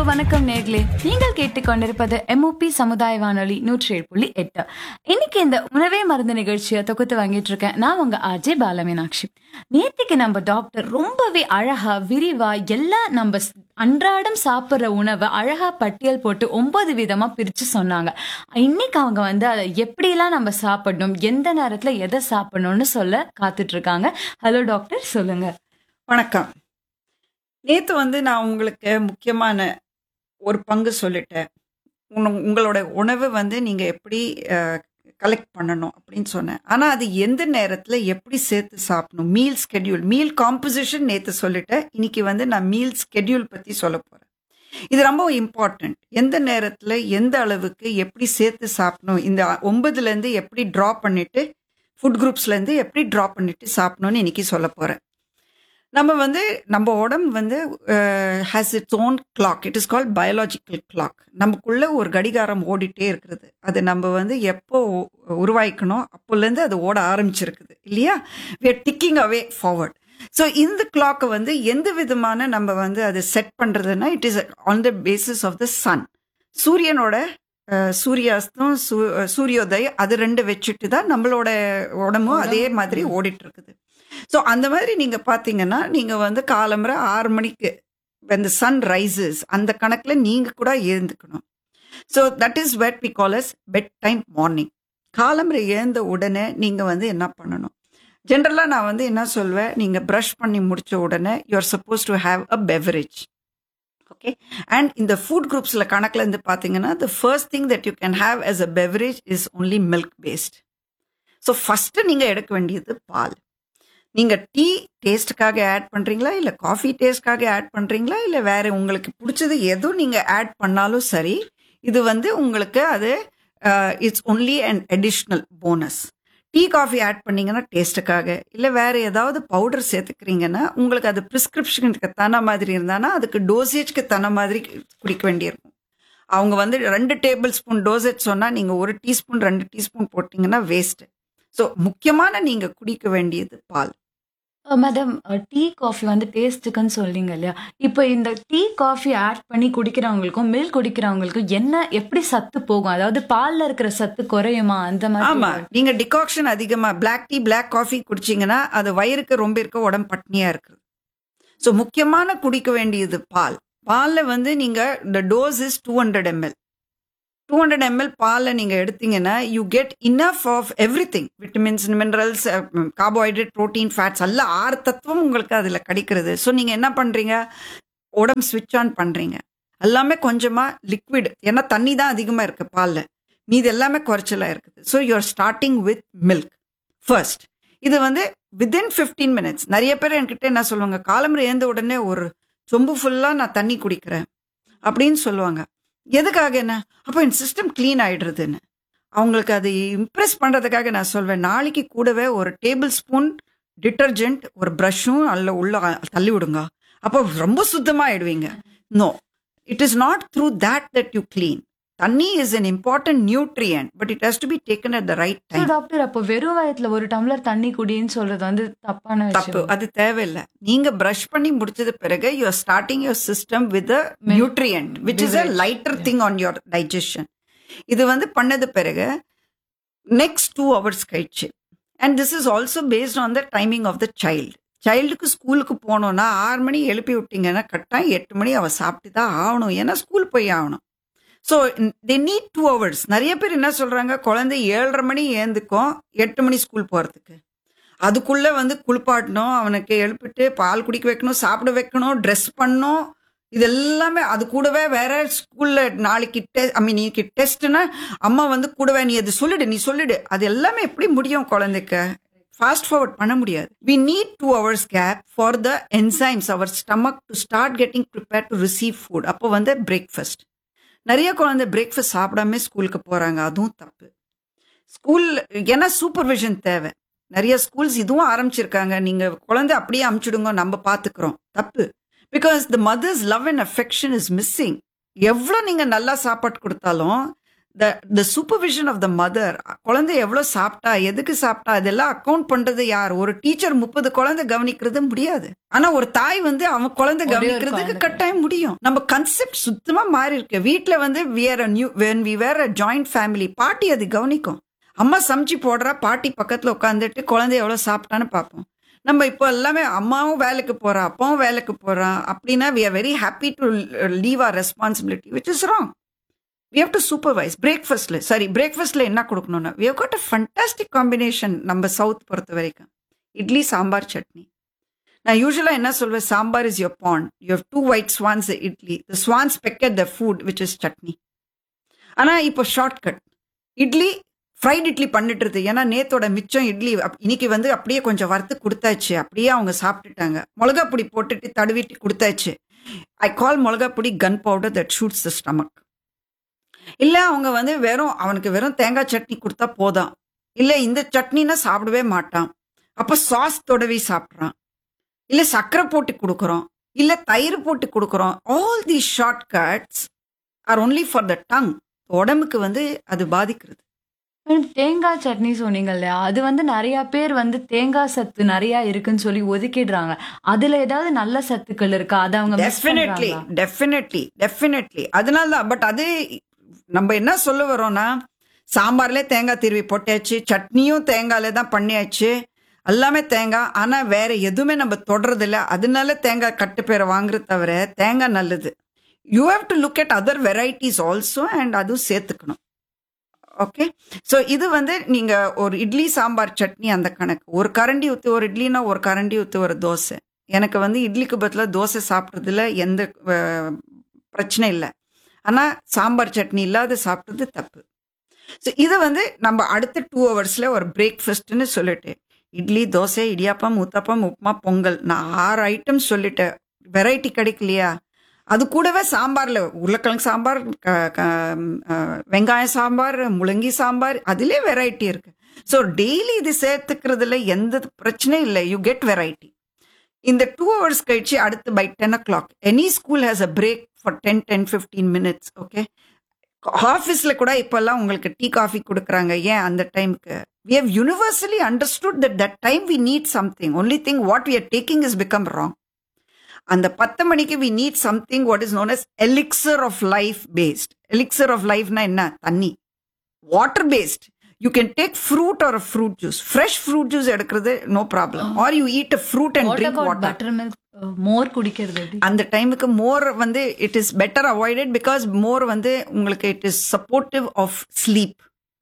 வணக்கம் நேர்களே நீங்கள் கேட்டுக்கொண்டிருப்பது எம்ஓபி சமுதாய வானொலி நூற்றி ஏழு புள்ளி எட்டு இன்னைக்கு இந்த உணவே மருந்து நிகழ்ச்சியை தொகுத்து வாங்கிட்டு இருக்கேன் நான் உங்க ஆர்ஜே பாலமீனாட்சி நேத்திக்கு நம்ம டாக்டர் ரொம்பவே அழகா விரிவா எல்லா நம்ம ஸ்- அன்றாடம் சாப்பிடுற உணவை அழகா பட்டியல் போட்டு ஒன்பது விதமா பிரிச்சு சொன்னாங்க இன்னைக்கு அவங்க வந்து அதை எப்படிலாம் நம்ம சாப்பிடணும் எந்த நேரத்துல எதை சாப்பிடணும்னு சொல்ல காத்துட்டு இருக்காங்க ஹலோ டாக்டர் சொல்லுங்க வணக்கம் நேற்று வந்து நான் உங்களுக்கு முக்கியமான ஒரு பங்கு சொல்லிட்டேன் உன- உங்களோட உணவு வந்து நீங்கள் எப்படி கலெக்ட் பண்ணணும் அப்படின்னு சொன்னேன் ஆனால் அது எந்த நேரத்தில் எப்படி சேர்த்து சாப்பிடணும் மீல் ஸ்கெட்யூல் மீல் காம்போசிஷன் நேற்று சொல்லிட்டேன் இன்னைக்கு வந்து நான் மீல் ஸ்கெட்யூல் பற்றி சொல்ல போகிறேன் இது ரொம்ப இம்பார்ட்டண்ட் எந்த நேரத்தில் எந்த அளவுக்கு எப்படி சேர்த்து சாப்பிடணும் இந்த ஒன்பதுலேருந்து எப்படி ட்ரா பண்ணிட்டு ஃபுட் குரூப்ஸ்லேருந்து எப்படி ட்ரா பண்ணிட்டு சாப்பிடணும்னு இன்னைக்கு சொல்ல போகிறேன் நம்ம வந்து நம்ம உடம்பு வந்து has its own clock it is called biological clock நமக்குள்ள ஒரு கடிகாரம் ஓடிட்டே இருக்கிறது அது நம்ம வந்து எப்போ உ- உருவாக்கணும் அப்போலேருந்து அது ஓட ஆரம்பிச்சிருக்குது இல்லையா we are ticking away forward so இந்த கிளாக்கை வந்து எந்த விதமான நம்ம வந்து அதை செட் பண்ணுறதுன்னா it is on the basis of the sun சூரியனோட அஹ், சூரியாஸ்தம் சூ- சூரியோதயம் அது ரெண்டு வச்சுட்டு தான் நம்மளோட உடம்பும் அதே மாதிரி ஓடிட்டு இருக்குது ஸோ அந்த மாதிரி நீங்கள் பார்த்தீங்கன்னா நீங்கள் வந்து காலம்பரை ஆறு மணிக்கு when the sun rises அந்த கணக்கில் நீங்கள் கூட எழுந்துக்கணும் so that is what we call as bed time morning காலம்பரை எழுந்த உடனே நீங்கள் வந்து என்ன பண்ணணும் ஜென்ரலாக நான் வந்து என்ன சொல்வேன் நீங்கள் ப்ரஷ் பண்ணி முடிச்ச உடனே you are suppose to have a beverage okay and இந்த ஃபுட் குரூப்ஸில் கணக்கில் இருந்து பார்த்தீங்கன்னா the first thing that you can have as a beverage is only milk based so first நீங்கள் எடுக்க வேண்டியது பால் நீங்கள் டீ டேஸ்ட்டுக்காக ஆட் பண்ணுறீங்களா இல்லை காஃபி டேஸ்ட்காக ஆட் பண்ணுறீங்களா இல்லை வேற உங்களுக்கு பிடிச்சது எதுவும் நீங்கள் ஆட் பண்ணாலும் சரி இது வந்து உங்களுக்கு அது it's only an additional bonus tea coffee add பண்ணீங்கன்னா டேஸ்ட்டுக்காக இல்லை வேற ஏதாவது பவுடர் சேர்த்துக்கிறீங்கன்னா உங்களுக்கு அது ப்ரிஸ்கிரிப்ஷனுக்கு தன மாதிரி இருந்தானா அதுக்கு டோசேஜ்க்கு தன மாதிரி குடிக்க வேண்டியிருக்கும் அவங்க வந்து ரெண்டு டேபிள் ஸ்பூன் டோசேஜ் சொன்னால் நீங்கள் ஒரு டீஸ்பூன் ரெண்டு டீஸ்பூன் போட்டிங்கன்னா வேஸ்ட்டு ஸோ முக்கியமான நீங்கள் குடிக்க வேண்டியது பால் மேடம் டீ காஃபி வந்து டேஸ்ட்டுக்குன்னு சொல்றீங்க இல்லையா இப்போ இந்த டீ காஃபி ஆட் பண்ணி குடிக்கிறவங்களுக்கும் மில்க் குடிக்கிறவங்களுக்கும் என்ன எப்படி சத்து போகும் அதாவது பால்ல இருக்கிற சத்து குறையுமா அந்த ஆமா மாதிரி நீங்க டிகாக்ஷன் அதிகமா Black டீ Black காஃபி குடிச்சீங்கன்னா அது வயிறுக்கு ரொம்ப இருக்க உடம்பு பட்னியா இருக்கு ஸோ முக்கியமான குடிக்க வேண்டியது பால் பால்ல வந்து நீங்க the dose is two hundred ML two hundred ML பாலில் நீங்கள் எடுத்தீங்கன்னா you get enough of everything vitamins minerals carbohydrate protein fats எல்லாம் ஆறு தத்துவம் உங்களுக்கு அதில் கிடைக்கிறது ஸோ நீங்கள் என்ன பண்ணுறீங்க உடம்பு ஸ்விட்ச் ஆன் பண்ணுறீங்க எல்லாமே கொஞ்சமாக லிக்விட் ஏன்னா தண்ணி தான் அதிகமாக இருக்குது பாலில் மீது எல்லாமே குறைச்சலாக இருக்குது so you are starting with milk first இது வந்து வித்தின் ஃபிஃப்டீன் மினிட்ஸ் நிறைய பேர் என்கிட்ட என்ன சொல்லுவாங்க காலம்பரை எழுந்த உடனே ஒரு சொம்பு ஃபுல்லாக நான் தண்ணி குடிக்கிறேன் அப்படின்னு சொல்லுவாங்க எதுக்காக என்ன அப்போ என் சிஸ்டம் க்ளீன் ஆயிடுறதுன்னு அவங்களுக்கு அது இம்ப்ரெஸ் பண்ணுறதுக்காக நான் சொல்வேன் நாளைக்கு கூடவே ஒரு டேபிள் ஸ்பூன் டிட்டர்ஜென்ட் ஒரு ப்ரஷ்ஷும் அதில் உள்ள தள்ளி விடுங்க அப்போ ரொம்ப சுத்தமாகிடுவீங்க no it is not through that that you clean தண்ணி is an important nutrient but it has to be taken at the right So, time doctor அப்போ வெறும் வயத்துல ஒரு டம்ளர் தண்ணி குடின்னு சொல்றது வந்து தப்பான தப்பு விஷயம் அது தேவையில்லை நீங்க பிரஷ் பண்ணி முடிச்சது பிறகு you are starting your system with nutrient which is a Beverage. Lighter thing on your digestion இது வந்து பண்ணது பிறகு நெக்ஸ்ட் டூ ஹவர்ஸ் கழிச்சு and this is also based on the timing of the child சைல்டுக்கு ஸ்கூலுக்கு போகணும்னா ஆறு மணி எழுப்பி விட்டீங்கன்னா கரெக்டாக எட்டு மணி அவள் சாப்பிட்டு தான் ஆகணும் ஏன்னா ஸ்கூல் போய் ஆகணும் so they need two hours நிறைய பேர் என்ன சொல்கிறாங்க குழந்தை ஏழரை மணி ஏந்துக்கும் எட்டு மணி ஸ்கூல் போகிறதுக்கு அதுக்குள்ளே வந்து குளிப்பாட்டணும் அவனுக்கு எழுப்பிட்டு பால் குடிக்க வைக்கணும் சாப்பிட வைக்கணும் ட்ரெஸ் பண்ணணும் இது எல்லாமே அது கூடவே வேற ஸ்கூல்ல நாளைக்கு டெ ஐ மீன் இன்னைக்கு டெஸ்ட்னா அம்மா வந்து கூடவே நீ அது சொல்லிடு நீ சொல்லிடு அது எல்லாமே எப்படி முடியும் குழந்தைக்கு ஃபாஸ்ட் ஃபார்வர்ட் பண்ண முடியாது we need two hours gap for the enzymes our stomach to start getting prepare to receive food அப்போ வந்து பிரேக்ஃபாஸ்ட் நிறைய குழந்தை பிரேக்ஃபாஸ்ட் சாப்பிடாம ஸ்கூலுக்கு போறாங்க அதுவும் தப்பு ஸ்கூல் ஏன்னா சூப்பர்விஷன் தேவை நிறைய ஸ்கூல்ஸ் இதுவும் ஆரம்பிச்சிருக்காங்க நீங்க குழந்தை அப்படியே அமுச்சிடுங்க நம்ம பாத்துக்கிறோம் தப்பு because the mother's love and affection is missing எவ்வளோ நீங்க நல்லா சாப்பாடு கொடுத்தாலும் the the supervision of the mother குழந்தை எவ்வளோ சாப்பிட்டா எதுக்கு சாப்பிட்டா இதெல்லாம் அக்கௌண்ட் பண்றது யார் ஒரு டீச்சர் முப்பது குழந்தை கவனிக்கிறது முடியாது ஆனா ஒரு தாய் வந்து அவன் குழந்தை ஒரே ஒரு கவனிக்கிறதுக்கு குழந்தை. கட்டாயம் முடியும் நம்ம கன்செப்ட் சுத்தமா மாறி இருக்கு வீட்ல வந்து we're new when we were a joint family பாட்டி அது கவனிக்கும் அம்மா சமைச்சு போடுறா பாட்டி பக்கத்துல உட்காந்துட்டு குழந்தை எவ்வளவு சாப்பிட்டான்னு பார்ப்போம் நம்ம இப்போ எல்லாமே அம்மாவும் வேலைக்கு போறா அப்பாவும் வேலைக்கு போறான் அப்படின்னா we are very happy to leave our responsibility which is wrong we have to supervise பிரேக்ஃபாஸ்ட்ல சரி பிரேக்ஃபாஸ்ட்ல என்ன கொடுக்கணும்னா we have got a fantastic combination நம்ம சவுத் பொறுத்த வரைக்கும் இட்லி சாம்பார் சட்னி நான் யூஸ்வலா என்ன சொல்வேன் sambar is your pond you have two white swans idli the swans pecked the food which is chutney ஆனா இப்போ ஷார்ட்கட் இட்லி ஃப்ரைட் இட்லி பண்ணிட்டுருது ஏன்னா நேத்தோட மிச்சம் இட்லி அப்- இன்னைக்கு வந்து அப்படியே கொஞ்சம் வறுத்து கொடுத்தாச்சு அப்படியே அவங்க சாப்பிட்டுட்டாங்க மிளகா பொடி போட்டுட்டு தடவிட்டு கொடுத்தாச்சு ஐ கால் மிளகா பொடி gun powder that shoots the stomach இல்ல அவங்க வந்து வெறும் அவனுக்கு வெறும் தேங்காய் சட்னி கொடுத்தா போதும் இல்ல இந்த சட்னினா சாப்பிடவே மாட்டான் அப்ப சாஸ் தொடவி சாப்பிட்றான் இல்ல சர்க்கரை போட்டு கொடுக்குறோம் இல்ல தயிர் போட்டு கொடுக்குறோம் all the shortcuts are only for the tongue உடம்புக்கு வந்து அது பாதிக்கிறது தேங்காய் சட்னி சொன்னீங்க இல்லையா அது வந்து நிறைய பேர் வந்து தேங்காய் சத்து நிறைய இருக்குன்னு சொல்லி ஒதுக்கிடுறாங்க அதுல ஏதாவது நல்ல சத்துக்கள் இருக்கா அதை அவங்க miss டெஃபினெட்லி பண்றாங்களா? டெஃபினெட்லி டெஃபினெட்லி அதனால தான் பட் அது நம்ம என்ன சொல்ல வரோம்னா சாம்பார்ல தேங்காய் திருவி போட்டாச்சு சட்னியும் தேங்காயில தான் பண்ணியாச்சு எல்லாமே தேங்காய் ஆனா வேற எதுவுமே நம்ம தொடறது இல்ல அதனால தேங்காய் கட்டு பேரை வாங்குறது தவிர தேங்காய் நல்லது you have to look at other varieties also and அதுவும் சேர்த்துக்கணும் ஓகே ஸோ இது வந்து நீங்க ஒரு இட்லி சாம்பார் சட்னி அந்த கணக்கு ஒரு கரண்டி ஊற்றி ஒரு இட்லினா ஒரு கரண்டி ஊற்றி ஒரு தோசை எனக்கு வந்து இட்லிக்கு பதிலாக தோசை சாப்பிட்றதுல எந்த அஹ், பிரச்சனை இல்லை ஆனால் சாம்பார் சட்னி இல்லாத சாப்பிட்றது தப்பு ஸோ இதை வந்து நம்ம அடுத்த டூ ஹவர்ஸில் ஒரு பிரேக்ஃபாஸ்ட்னு சொல்லிட்டு இட்லி தோசை இடியாப்பம் ஊத்தப்பம் உப்புமா பொங்கல் நான் ஆறு ஐட்டம் சொல்லிட்டேன் வெரைட்டி கிடைக்கலையா அது கூடவே சாம்பார்ல உருளைக்கிழங்கு சாம்பார் க- க- அஹ், வெங்காய சாம்பார் முள்ளங்கி சாம்பார் அதிலே வெரைட்டி இருக்கு ஸோ டெய்லி இது சேர்த்துக்கிறதுல எந்த பிரச்சனையும் இல்லை யூ கெட் வெரைட்டி இந்த டூ ஹவர்ஸ் கழிச்சு அடுத்து by ten o'clock any school has a break for ten ten fifteen minutes okay ஆஃபீஸ்ல கூட இப்பெல்லாம் உங்களுக்கு டீ காஃபி கொடுக்குறாங்க ஏன் அந்த டைமுக்கு we have universally understood that that time we need something only thing what we are taking is become wrong அந்த பத்து மணிக்கு we need something what is known as elixir of life based elixir of லைஃப்னா என்ன தண்ணி water based you can take fruit or fruit juice fresh fruit juice எடுக்கிறது no problem are you eat a fruit and What drink about water butter milk? அஹ், மோர் குடிக்கிறது எப்படி அந்த டைமுக்கு மோர் வந்து it is better avoided because மோர் வந்து உங்களுக்கு it is supportive of sleep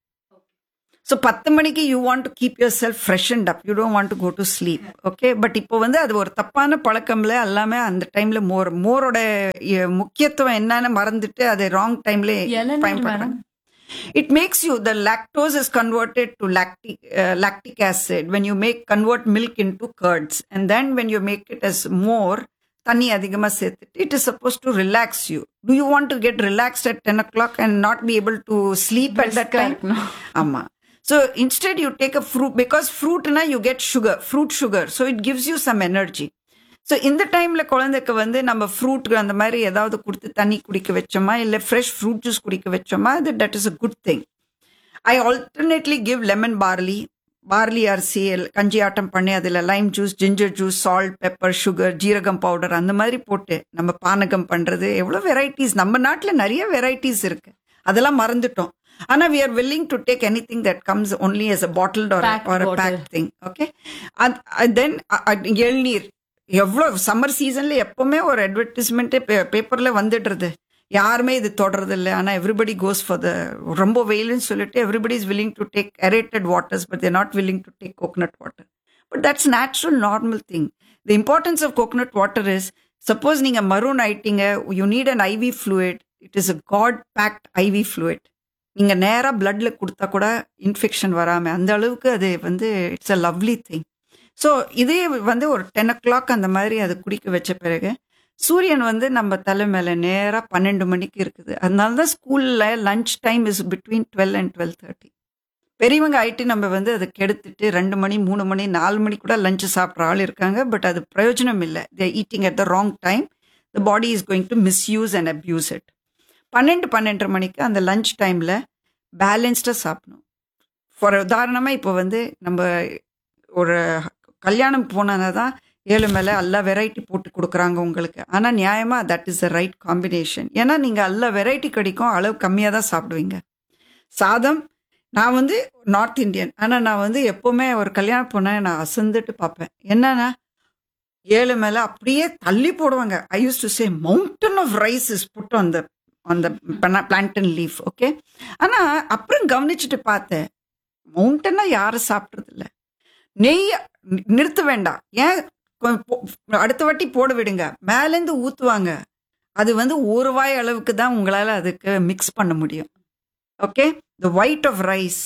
so பத்து மணிக்கு you want to keep yourself fresh and up you don't want to go to sleep okay but இப்போ வந்து அது ஒரு தப்பான பழக்கம்ல எல்லாமே அந்த டைம்ல மோர் மோரோட எ, முக்கியத்துவம் என்னன்னு மறந்துட்டு அது ராங் டைம்ல இளநீர் பயன்படுறாங்க madam it makes you the lactose is converted to lactic uh, lactic acid when you make convert milk into curds and then when you make it as more தண்ணி அதிகமாக சேர்த்துட்டு it is suppose to relax you to you want to get relaxed at ten o'clock and not be able to sleep at that Brisk-ஆ time இருக்கணும். ஆமா so instead you take a fruit because ஃப்ரூட்னா you get sugar fruit sugar so it gives you some energy so இந்த டைம்ல குழந்தைக்கு வந்து நம்ம fruit அந்த மாதிரி ஏதாவது கொடுத்து தண்ணி குடிக்க வச்சோமா இல்லை ஃப்ரெஷ் ஃப்ரூட் ஜூஸ் குடிக்க வச்சோமா அது that is a good thing I alternately give lemon barley barley அரிசி எல்- கஞ்சி ஆட்டம் பண்ணி அதில் lime juice ginger juice salt pepper sugar ஜீரகம் பவுடர் அந்த மாதிரி போட்டு நம்ம பானகம் பண்ணுறது எவ்வளோ வெரைட்டிஸ் நம்ம நாட்டில் நிறைய வெரைட்டிஸ் இருக்கு அதெல்லாம் மறந்துட்டோம் ஆனால் we are willing to take anything that comes only as a bottled or Packed or a bottle. packed thing okay then இளநீர் எவ்வளோ சம்மர் சீசன்ல எப்பவுமே ஒரு அட்வர்டைஸ்மெண்ட்டே பேப்பர்ல வந்துடுறது யாருமே இது தொடறது இல்லை ஆனால் எவ்ரிபடி கோஸ் ஃபார் த ரொம்ப வெயில்னு சொல்லிட்டு everybody is willing to take aerated waters but they're not willing to take coconut water but that's natural normal thing the importance of coconut water is suppose நீங்க maroon ஆயிட்டீங்க you need an IV fluid it is a god packed IV fluid நீங்க நேரா பிளட்ல கொடுத்தா கூட infection வராம அந்த அளவுக்கு அது வந்து it's a lovely thing so இதே வந்து ஒரு டென் ஓ கிளாக் அந்த மாதிரி அது குடிக்க வச்ச பிறகு சூரியன் வந்து நம்ம தலை மேலே நேராக பன்னெண்டு மணிக்கு இருக்குது அதனால தான் ஸ்கூலில் lunch time is between twelve and twelve thirty பெரியவங்க ஆயிட்டு நம்ம வந்து அதை கெடுத்துட்டு ரெண்டு மணி மூணு மணி நாலு மணி கூட லஞ்ச் சாப்பிட்ற ஆள் இருக்காங்க பட் அது பிரயோஜனம் இல்லை they eating at the wrong time the body is going to misuse and abuse it பன்னெண்டு பன்னெண்டரை மணிக்கு அந்த லஞ்ச் டைமில் பேலன்ஸ்டாக சாப்பிடணும் ஃபார் உதாரணமாக இப்போ வந்து நம்ம ஒரு கல்யாணம் போனா தான் ஏழு மேலே எல்லா வெரைட்டி போட்டு கொடுக்குறாங்க உங்களுக்கு ஆனால் நியாயமாக that is the right combination ஏன்னா நீங்கள் எல்லா வெரைட்டி கிடைக்கும் அளவு கம்மியாக தான் சாப்பிடுவீங்க சாதம் நான் வந்து நார்த் இந்தியன் ஆனால் நான் வந்து எப்போவுமே ஒரு கல்யாணம் போனேன் நான் அசந்துட்டு பார்ப்பேன் என்னன்னா ஏழு மேலே அப்படியே தள்ளி போடுவாங்க I use to say mountain of rice is put அந்த அந்த பிளான்டன் லீஃப் ஓகே ஆனால் அப்புறம் கவனிச்சுட்டு பார்த்தேன் மவுண்டன்னா யாரும் சாப்பிட்றது இல்ல நெய் நிறுத்த வேண்டாம் ஏன் கொ- போ- அடுத்த வாட்டி போட விடுங்க மேலேருந்து ஊற்றுவாங்க அது வந்து ஒரு வாய் அளவுக்கு தான் உங்களால் அதுக்கு மிக்ஸ் பண்ண முடியும் okay the white of rice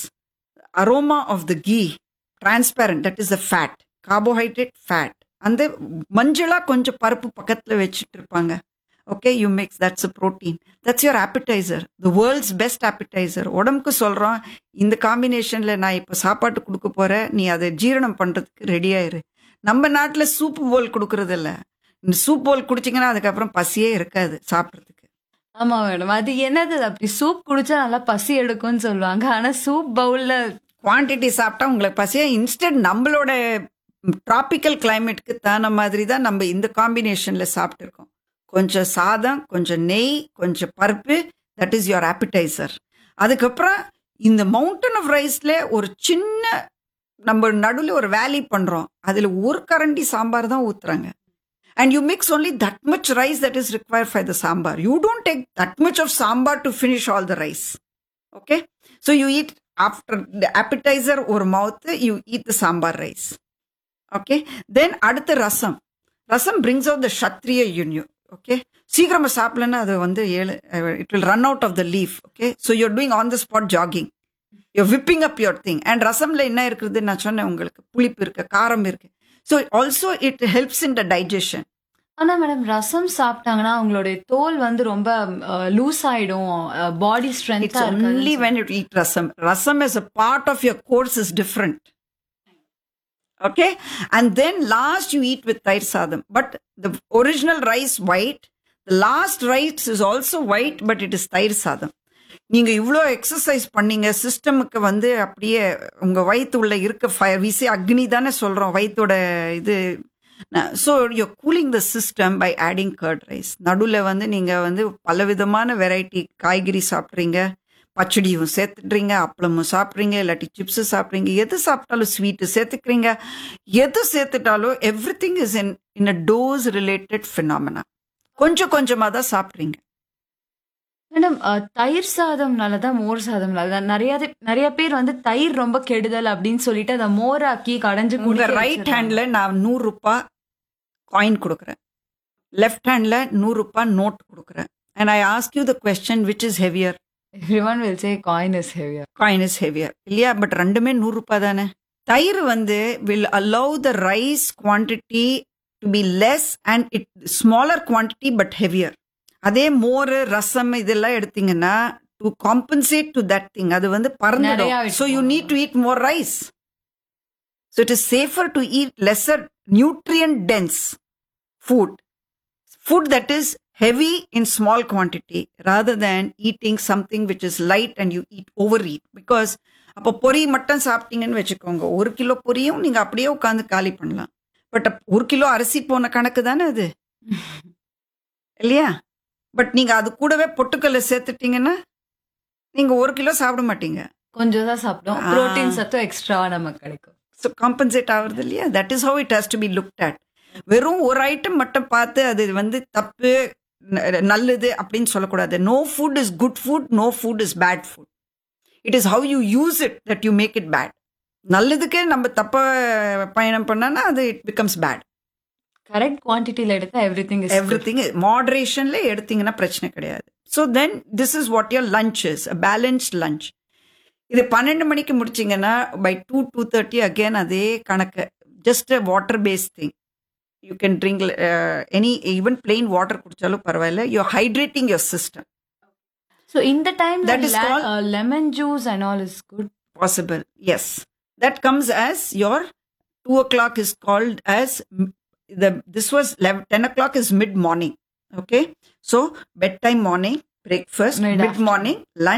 aroma of the ghee transparent that is a fat carbohydrate fat அந்த மஞ்சளாக கொஞ்சம் பருப்பு பக்கத்தில் வச்சுட்டு இருப்பாங்க okay you makes that's a protein that's your appetiser the world's best appetiser உடம்புக்கு சொல்கிறோம் இந்த காம்பினேஷனில் நான் இப்போ சாப்பாட்டு கொடுக்க போகிறேன் நீ அதை ஜீரணம் பண்ணுறதுக்கு ரெடியாயிரு நம்ம நாட்டில் சூப் போல் கொடுக்கறது இல்ல இந்த சூப் போல் குடிச்சிங்கன்னா அதுக்கப்புறம் பசியே இருக்காது சாப்பிட்றதுக்கு ஆமா மேடம் அது என்னது அப்படி சூப் குடிச்சா நல்லா பசி எடுக்கும்னு சொல்லுவாங்க ஆனா சூப் பவுல்ல குவான்டிட்டி சாப்பிட்டா உங்களுக்கு பசியா இன்ஸ்டன்ட் நம்மளோட டிராபிக்கல் கிளைமேட்டுக்கு தகுந்த மாதிரி தான் நம்ம இந்த காம்பினேஷனில் சாப்பிட்ருக்கோம் கொஞ்சம் சாதம் கொஞ்சம் நெய் கொஞ்சம் பருப்பு தட் இஸ் யுவர் ஆப்பிடைசர் அதுக்கப்புறம் இந்த மவுண்டன் ஆஃப் ரைஸ்ல ஒரு சின்ன நம்ம நடுவில் ஒரு வேலி பண்ணுறோம் அதில் ஒரு கரண்டி சாம்பார் தான் ஊற்றுறாங்க and you mix only that much rice that is required for the sambar. You don't take that much of sambar to finish all the rice. Okay? So you eat after the appetizer ஒரு mouth, you eat the sambar rice. Okay? Then அடுத்த ரசம் ரசம் brings out the kshatriya union. Okay? சீக்கிரமா சாப்பிடலன்னா அது வந்து ஏழு it will run out of the leaf okay so you're doing on the spot jogging you whipping up your thing and ரசம்ல என்ன இருக்குது நான் சொன்னேன் உங்களுக்கு புளிப்பு இருக்கு காரம் இருக்கு so also it helps in the digestion ஆனா மேடம் ரசம் சாப்பிட்டாங்கன்னா அவங்களுடைய தோல் வந்து ரொம்ப லூஸ் ஆயிடும் பாடி It's ஸ்ட்ரென்த்தா only when you eat rasam. Rasam as a part of your course is different. Okay? And then last you eat with tair sadam. But the original rice white, the last rice is also white, but it is tair sadam. நீங்க இவ்வளோ exercise பண்ணீங்க சிஸ்டமுக்கு வந்து அப்படியே உங்க வயிற்று உள்ள இருக்க fire விசி அக்னி தானே சொல்றோம் வயிற்றோட இது so you cooling the system by adding curd rice நடுவில் வந்து நீங்கள் வந்து பலவிதமான வெரைட்டி காய்கறி சாப்பிட்றீங்க பச்சடியும் சேர்த்துட்றீங்க அப்பளமும் சாப்பிட்றீங்க இல்லாட்டி சிப்ஸு சாப்பிட்றீங்க எது சாப்பிட்டாலும் ஸ்வீட்டு சேர்த்துக்கிறீங்க எது சேர்த்துட்டாலும் everything is in in a dose related phenomena கொஞ்சம் கொஞ்சமாக தான் சாப்பிட்றீங்க மேடம் தயிர் சாதம்னால தான் மோர் சாதம் தான் நிறைய நிறைய பேர் வந்து தயிர் ரொம்ப கெடுதல் அப்படின்னு சொல்லிட்டு அதை மோராக்கி கடைஞ்சு உங்க குடிக்க ரைட் வச்சிடுறாங்க. ஹேண்ட்ல நான் நூறு ரூபாய் காயின் கொடுக்குறேன் லெஃப்ட் ஹேண்ட்ல நூறு ரூபாய் நோட் கொடுக்குறேன் and I ask you the question which is heavier Everyone will say coin is heavier. Coin is heavier இல்லையா பட் ரெண்டுமே நூறு ரூபாய் தானே தயிர் வந்து will allow the rice quantity to be less and it smaller quantity but heavier அதே மோர் ரசம் இதெல்லாம் எடுத்தீங்கன்னா to compensate to that thing அது வந்து நிறையா பறந்துடும் விட்டு ஸோ யூ போகும். Need to eat more rice so it is safer to eat lesser nutrient dense food food that is heavy in small quantity rather than eating something which is light and you eat overeat because அப்போ பொரி மட்டும் சாப்பிட்டீங்கன்னு வச்சுக்கோங்க ஒரு kilo பொரியும் நீங்க அப்படியே உட்காந்து காலி பண்ணலாம் பட் ஒரு கிலோ அரிசி போன கணக்கு தானே அது இல்லையா பட் நீங்க அது கூடவே பொட்டுக்கல்ல சேர்த்துட்டீங்கன்னா நீங்க ஒரு கிலோ சாப்பிட மாட்டீங்க கொஞ்சம் தான் சாப்பிடும் ஆ. புரோட்டீன் சத்தும் எக்ஸ்ட்ராவா நமக்கு கிடைக்கும் ஸோ காம்பன்சேட் ஆகுறது இல்லையா that is how it has to be looked at வெறும் ஒரு ஐட்டம் மட்டும் பார்த்து அது வந்து தப்பு ந- நல்லது அப்படின்னு சொல்லக்கூடாது no food is good food no food is bad food it is how you use it that you make it bad நல்லதுக்கே நம்ம தப்ப பயணம் பண்ணனா அது இட் பிகம்ஸ் பேட் கரெக்ட் குவான்டிட்டியில எடுத்தா everything is everything மாடரேஷன்ல எடுத்தீங்கன்னா பிரச்சனை கிடையாது so then this is what your lunch is balanced lunch இது பன்னெண்டு மணிக்கு முடிச்சிங்கன்னா by two two thirty again அதே கணக்கு just water paste thing you can drink any even plain water குடிச்சாலும் பரவாயில்ல you hydrating your system so இந்த time That is called- lemon juice and all is good possible yes that comes as your 2 o'clock is called as m- the this was 11, 10 o'clock is mid morning okay so bedtime morning breakfast Mid-afternoon. mid morning lunch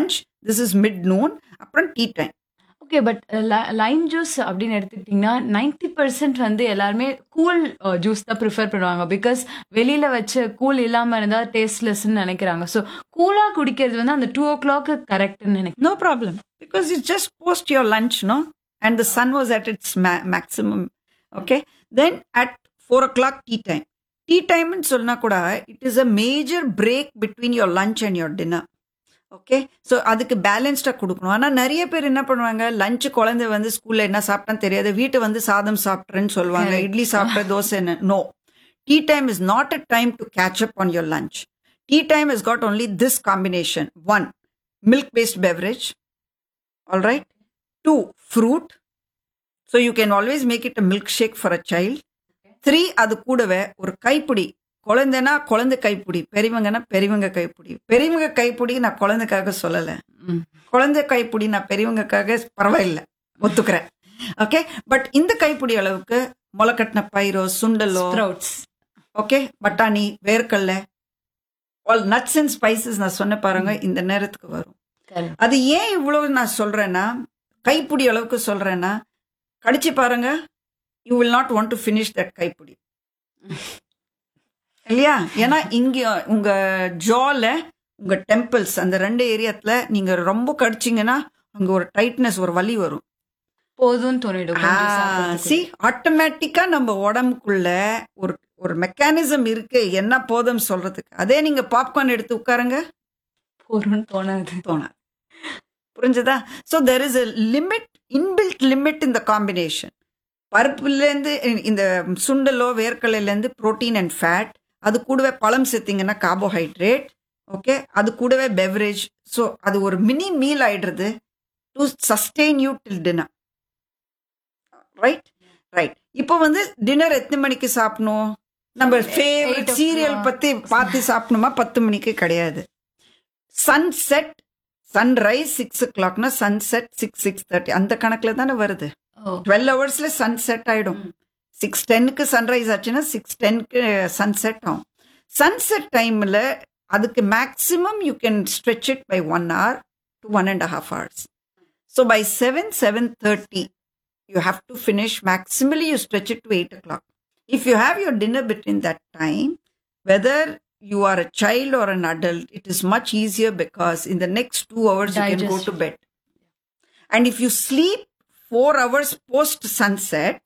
this is mid noon அப்புறம் tea time okay but lime juice அப்படின்னு எடுத்துக்கிட்டிங்கன்னா ninety percent வந்து எல்லாருமே cool juice தான் prefer பண்ணுவாங்க because வெளியில் வச்சு cool இல்லாமல் இருந்தால் டேஸ்ட்லெஸ்ன்னு நினைக்கிறாங்க ஸோ கூலாக குடிக்கிறது வந்து அந்த டூ ஓ கிளாக்கு கரெக்ட்னு நினைக்கிறேன் No problem. Because it's just post your lunch, no? And the sun was at its ma- maximum. Okay. Then at four o'clock tea time. Tea time in Solna Kuda, it is a major break between your lunch and your dinner. Okay so அதுக்கு பேலன்ஸ்டாக கொடுக்கணும் ஆனால் நிறைய பேர் என்ன பண்ணுவாங்க lunch குழந்தை வந்து ஸ்கூலில் என்ன சாப்பிட்டான்னு தெரியாது வீட்டை வந்து சாதம் சாப்பிட்றேன்னு சொல்லுவாங்க Correct. இட்லி சாப்பிட்ற தோசை என்ன no tea time is not a time to catch up on your lunch tea time is got only this combination one milk based beverage all right two fruit so you can always make it a milkshake for a child three அது கூடவே ஒரு கைப்பிடி குழந்தைனா குழந்தை கைப்பிடி பெரியவங்கன்னா பெரியவங்க கைப்பிடி பெரியவங்க கைப்பிடி நான் குழந்தைக்காக சொல்லலை குழந்தை கைப்பிடி நான் பெரியவங்கக்காக பரவாயில்ல ஒத்துக்கிறேன் ஓகே பட் இந்த கைப்பிடி அளவுக்கு முளைக்கட்டின பயிரோ சுண்டலோ ஸ்ப்ரவுட்ஸ் ஓகே பட்டாணி வேர்க்கடலை ஆல் நட்ஸ் அண்ட் ஸ்பைசஸ் நான் சொன்ன பாருங்க இந்த நேரத்துக்கு வரும் அது ஏன் இவ்வளவு நான் சொல்றேன்னா கைப்பிடி அளவுக்கு சொல்றேன்னா கடிச்சு பாருங்க you will not want to finish that கைப்பிடி இல்லையா ஏன்னா இங்க உங்க ஜால உங்க டெம்பிள்ஸ் அந்த ரெண்டு ஏரியாத்துல நீங்க ரொம்ப கடிச்சீங்கன்னா அங்க ஒரு டைட்னஸ் ஒரு வலி வரும் போதும்னு தோணிடும் கொஞ்சம் சாப்பிடுறதுக்கு. சி ஆட்டோமேட்டிக்கா நம்ம உடம்புக்குள்ள ஒரு ஒரு மெக்கானிசம் இருக்கு என்ன போதும் சொல்றதுக்கு அதே நீங்க பாப்கார்ன் எடுத்து உட்காருங்க போதும்னு தோணாது தோணாது புரிஞ்சதா so there is a limit inbuilt limit இந்த காம்பினேஷன் பருப்புலேருந்து இந்த சுண்டலோ வேர்க்கடலையிலேருந்து புரோட்டீன் அண்ட் ஃபேட் அது கூடவே பழம் சேர்த்திங்கன்னா கார்போஹைட்ரேட் ஓகே அது கூடவே பெவரேஜ் ஸோ அது ஒரு மினி மீல் ஆயிடுறது to sustain you till dinner right right இப்போ வந்து டின்னர் எத்தனை மணிக்கு சாப்பிடணும் நம்ம ஃபேவரட் o'clock. சீரியல் பத்தி பார்த்து சாப்பிடணுமா பத்து மணிக்கு கிடையாது சன்செட் சன்ரைஸ் சிக்ஸ் ஓ கிளாக்னா சன்செட் சிக்ஸ் சிக்ஸ் தேர்ட்டி அந்த கணக்குல தானே வருது ஓ டுவெல் ஹவர்ஸ்ல சன்செட் ஆயிடும் சிக்ஸ் டென்னுக்கு சன்ரைஸ் ஆச்சுன்னா சிக்ஸ் டென்க்கு சன்செட் ஆகும் சன்செட் டைம்ல அதுக்கு maximum you can stretch it by one hour to one and half hours so by seven seven thirty you have to finish maximally you stretch it to 8 o'clock if you have your dinner between that time whether you are a child or an adult it is much easier because in the next two hours you can go to Digestion. bed and if you sleep four hours post sunset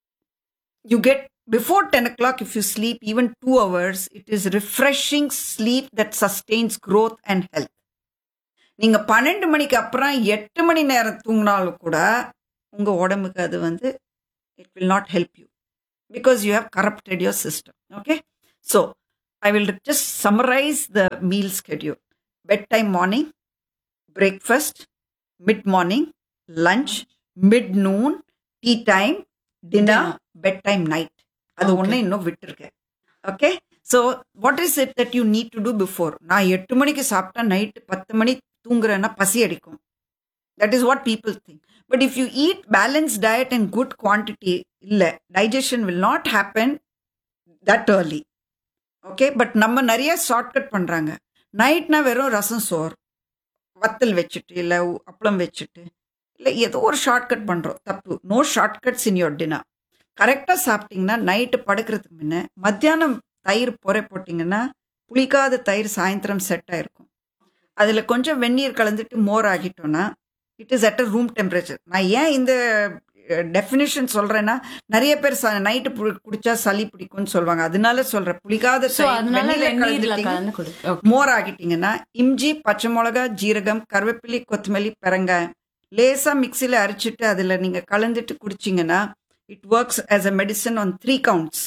you get before 10 o'clock if you sleep even two hours it is refreshing sleep that sustains growth and health நீங்க பன்னெண்டு மணிக்கு அப்புறம் எட்டு மணி நேரம் தூங்கினாலும் கூட உங்க உடம்புக்கு அது வந்து it will not help you because you have corrupted your system okay so I will just summarise the meal schedule bed time morning breakfast mid morning lunch mid noon tea time dinner bed time night அது Okay. ஒன்று இன்னும் விட்டுருக்கேன் okay so what is it that you need to do before நான் எட்டு மணிக்கு சாப்பிட்டா night பத்து மணி தூங்குறேன்னா பசி அடிக்கும் that is what people think but if you eat balance diet and good quantity இல்லை digestion will not happen that early okay but நம்ம நிறைய ஷார்ட்கட் பண்ணுறாங்க நைட்னா வெறும் ரசம் சோறு வத்தல் வச்சுட்டு இல்லை அப்பளம் வச்சுட்டு இல்லை ஏதோ ஒரு ஷார்ட்கட் பண்ணுறோம் தப்பு no shortcuts in your dinner கரெக்டாக சாப்பிட்டீங்கன்னா நைட்டு படுக்கிறதுக்கு முன்ன மத்தியானம் தயிர் பொறை போட்டிங்கன்னா புளிக்காத தயிர் சாயந்தரம் செட் ஆயிருக்கும் அதில் கொஞ்சம் வெந்நீர் கலந்துட்டு மோர் ஆகிட்டோன்னா it is at a room temperature நான் ஏன் இந்த டெஃபினிஷன் சொல்றேன்னா நிறைய பேர் நைட்டு குடிச்சா சளி பிடிக்கும்னு சொல்லுவாங்க அதனால சொல்றேன் புளிக்காத ஸோ தயிர் அதனால வெந்நீர்ல வெந்நீர்ல கலந்துட்டீங்க- கலந்து கொடு Okay. மோர் ஆகிட்டீங்கன்னா இஞ்சி பச்சை மிளகா ஜீரகம் கருவேப்பிலை கொத்தமல்லி பெரங்காயம் லேசா மிக்சியில் அரைச்சிட்டு அதில் நீங்கள் கலந்துட்டு குடிச்சிங்கன்னா it works as a medicine on three counts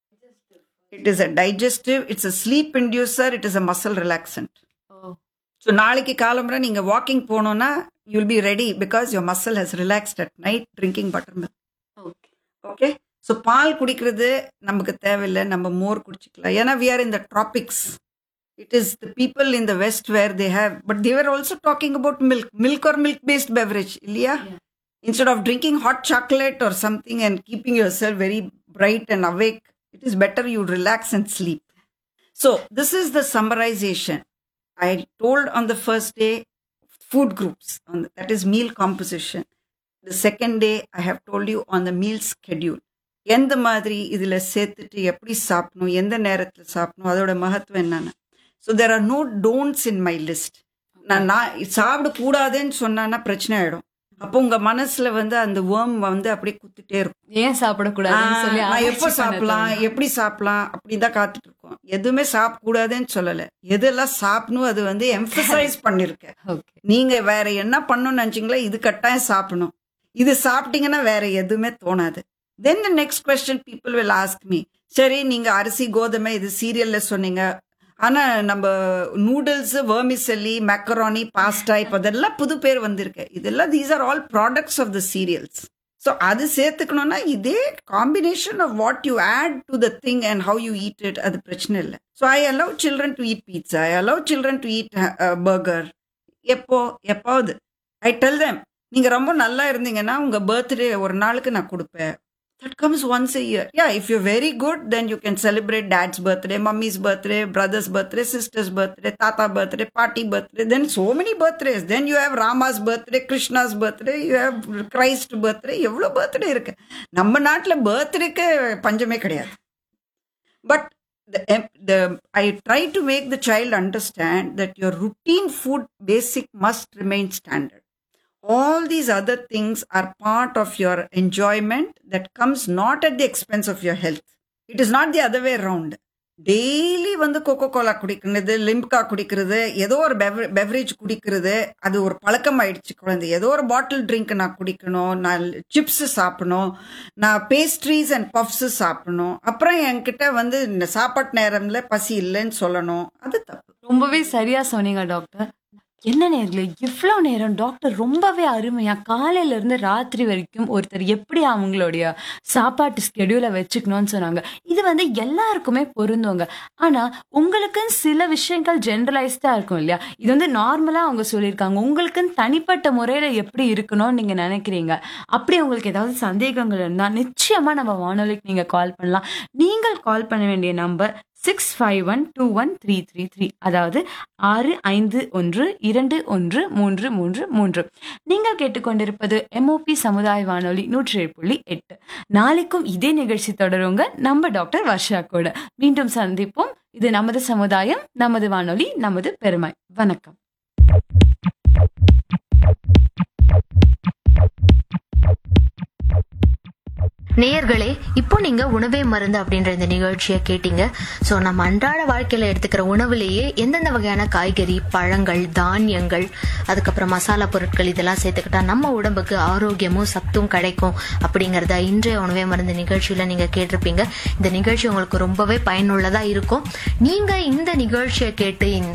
it is a digestive it's a sleep inducer it is a muscle relaxant Oh. ஸோ நாளைக்கு காலம்புற நீங்கள் வாக்கிங் போனோன்னா you'll be ready because your muscle has relaxed at night drinking buttermilk Okay. Okay so பால் குடிக்கிறது நமக்கு தேவையில்லை நம்ம மோர் குடிச்சிக்கலாம் ஏன்னா we are in the tropics it is the people in the west where they have but they're also talking about milk milk or milk based beverage இல்லையா Yeah. Instead of drinking hot chocolate or something and keeping yourself very bright and awake it is better you relax and sleep so this is the summarisation I told on the first day food groups. On the, that is meal composition. The second day, I have told you on the meal schedule. எந்த மாதிரி இதில் சேர்த்துட்டு எப்படி சாப்பிடணும் எந்த நேரத்தில் சாப்பிடணும் அதோட மகத்துவம் என்னென்ன so there are no don'ts in my list நான் நான் சாப்பிடக்கூடாதுன்னு சொன்னான்னா பிரச்சனை ஆயிடும் அப்போ உங்க மனசுல வந்து அந்த வேர்ம் வந்து அப்படியே குத்திட்டே இருக்கும் ஏன் சாப்பிடக்கூடாதுன்னு சொல்லி ஆஹ், நான் ஆராய்ச்சி எப்போ பண்ண சாப்பிடலாம் தோணும். எப்படி சாப்பிடலாம் அப்படின்னு தான் காத்துட்டு இருக்கோம் எதுவுமே சாப்பிடக்கூடாதுன்னு சொல்லல எதெல்லாம் சாப்பிடணும் அது வந்து எம்பசைஸ் பண்ணிருக்கேன் Okay. நீங்க வேற என்ன பண்ணணும்னு நினைச்சீங்களா இது கட்டாயம் சாப்பிடணும் இது சாப்பிட்டீங்கன்னா வேற எதுவுமே தோணாது then the next question people will ask me சரி நீங்க அரிசி கோதுமை இது சீரியல்ல சொன்னீங்க ஆனா நம்ம நூடுல்ஸ் வேர்மிசெல்லி மேக்கரானி பாஸ்டா இப்போ அதெல்லாம் புது பேர் வந்திருக்கு இதெல்லாம் these are all products of the cereals so அது சேர்த்துக்கணும்னா இதே combination of what you add to the thing and how you eat it அது பிரச்சனை இல்லை so I allow children to eat pizza I allow children to eat burger எப்போ எப்பாவது I tell them நீங்க ரொம்ப நல்லா இருந்தீங்கன்னா உங்க பர்த்டே ஒரு நாளுக்கு நான் கொடுப்பேன் that comes once a year yeah if you very good then you can celebrate dad's birthday mummy's birthday brother's birthday sister's birthday thatha birthday paati birthday then so many birthdays then you have Rama's birthday Krishna's birthday you have Christ birthday எவ்வளோ birthday இருக்கு நம்ம நாட்டில் பர்த்டேக்கு பஞ்சமே கிடையாது but the, em- the i try to make the child understand that your routine food basic must remain standard all these other things are part of your enjoyment that comes not at the expense of your health it is not the other way around daily வந்து coca Cola குடிக்கிறது லிம்கா குடிக்கிறது ஏதோ ஒரு beverage குடிக்கிறது அது ஒரு பழக்கம் ஆயிடுச்சு குழந்தை ஏதோ ஒரு பாட்டில் ட்ரிங்க் நான் குடிக்கணும் நான் சிப்ஸ் சாப்பிடணும் நான் பேஸ்ட்ரீஸ் அண்ட் பஃப்ஸ் சாப்பிடணும் அப்புறம் என்கிட்ட வந்து இந்த சாப்பாட்டு நேரம்ல பசி இல்லைன்னு சொல்லணும் அது தப்பு ரொம்பவே சரியா சொன்னீங்க டாக்டர் என்ன நேர்களே இவ்வளோ நேரம் டாக்டர் ரொம்பவே அருமையா காலையில இருந்து ராத்திரி வரைக்கும் ஒருத்தர் எப்படி அவங்களுடைய சாப்பாட்டு ஸ்கெடியூலை வச்சுக்கணும்னு சொன்னாங்க இது வந்து எல்லாருக்குமே பொருந்துவாங்க ஆனா உங்களுக்குன்னு சில விஷயங்கள் ஜென்ரலைஸ்டா இருக்கும் இல்லையா இது வந்து நார்மலா அவங்க சொல்லியிருக்காங்க உங்களுக்குன்னு தனிப்பட்ட முறையில எப்படி இருக்கணும்னு நீங்க நினைக்கிறீங்க அப்படி உங்களுக்கு ஏதாவது சந்தேகங்கள் இருந்தா நிச்சயமா நம்ம வானொலிக்கு நீங்க கால் பண்ணலாம் நீங்கள் கால் பண்ண வேண்டிய number six five one two one three three three அதாவது ஆறு ஐந்து ஒன்று இரண்டு ஒன்று மூன்று மூன்று மூன்று நீங்கள் கேட்டுக்கொண்டிருப்பது எம்ஓபி சமுதாய வானொலி நூற்றி ஏழு புள்ளி எட்டு நாளைக்கும் இதே நிகழ்ச்சி தொடருங்க நம்ம டாக்டர் வர்ஷா கூட மீண்டும் சந்திப்போம் இது நமது சமுதாயம் நமது வானொலி நமது பெருமை வணக்கம் நேயர்களே இப்போ நீங்க உணவே மருந்து அப்படின்ற இந்த நிகழ்ச்சியை கேட்டீங்க சோ நம்ம அன்றாட வாழ்க்கையில எடுத்துக்கிற உணவுலேயே எந்தெந்த வகையான காய்கறி பழங்கள் தானியங்கள் அதுக்கப்புறம் மசாலா பொருட்கள் இதெல்லாம் சேர்த்துக்கிட்டா நம்ம உடம்புக்கு ஆரோக்கியமும் சத்தும் கிடைக்கும் அப்படிங்கறத இன்றைய உணவே மருந்து நிகழ்ச்சியில நீங்க கேட்டிருப்பீங்க இந்த நிகழ்ச்சி உங்களுக்கு ரொம்பவே பயனுள்ளதா இருக்கும் நீங்க இந்த நிகழ்ச்சியை கேட்டு இந்த